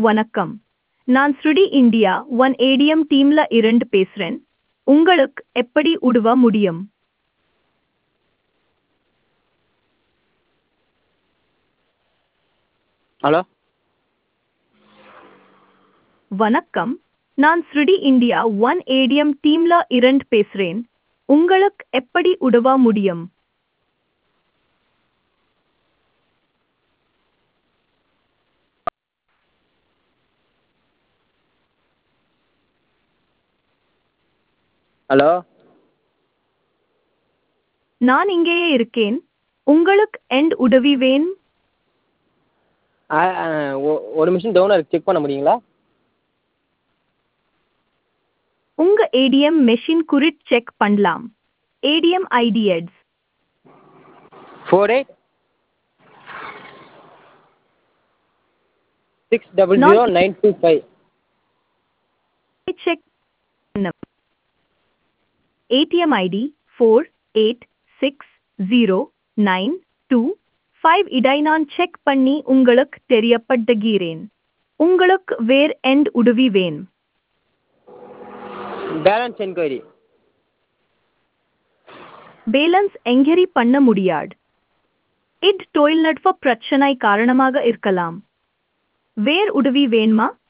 வணக்கம் நான் ஸ்ருடி இந்தியா ஒன் ஏடிஎம் டீம்ல இருந்து பேசுறேன் உங்களுக்கு எப்படி உதவ முடியும் ஹலோ வணக்கம் நான் ஸ்ருடி இந்தியா ஒன் ஏடிஎம் டீம்ல இருந்து பேசுறேன் உங்களுக்கு எப்படி உதவ முடியும் ஹலோ நான் இங்கேயே இருக்கேன் உங்களுக்கு எண்ட் உதவி வேணும் ஆ ஆ, ஒ- ஒரு மிஷின் டவுனாக இருக்குது செக் பண்ண முடியுங்களா உங்க ஏடிஎம் மெஷின் குறித்து செக் பண்ணலாம் ஏடிஎம் ஐடி எட்ஸ் four eight six double Not- zero nine two five check ATM ID four eight six zero nine two five இதை நான் செக் பண்ணி உங்களுக்கு தெரியப்படுத்துகிறேன் உங்களுக்கு வேர் எண்ட் உதவி வேணும் பேலன்ஸ் என்கொயரி பேலன்ஸ் எங்கேரி பண்ண முடியாது இது தொழில்நுட்ப பிரச்சனை காரணமாக இருக்கலாம் வேர் உதவி வேணுமா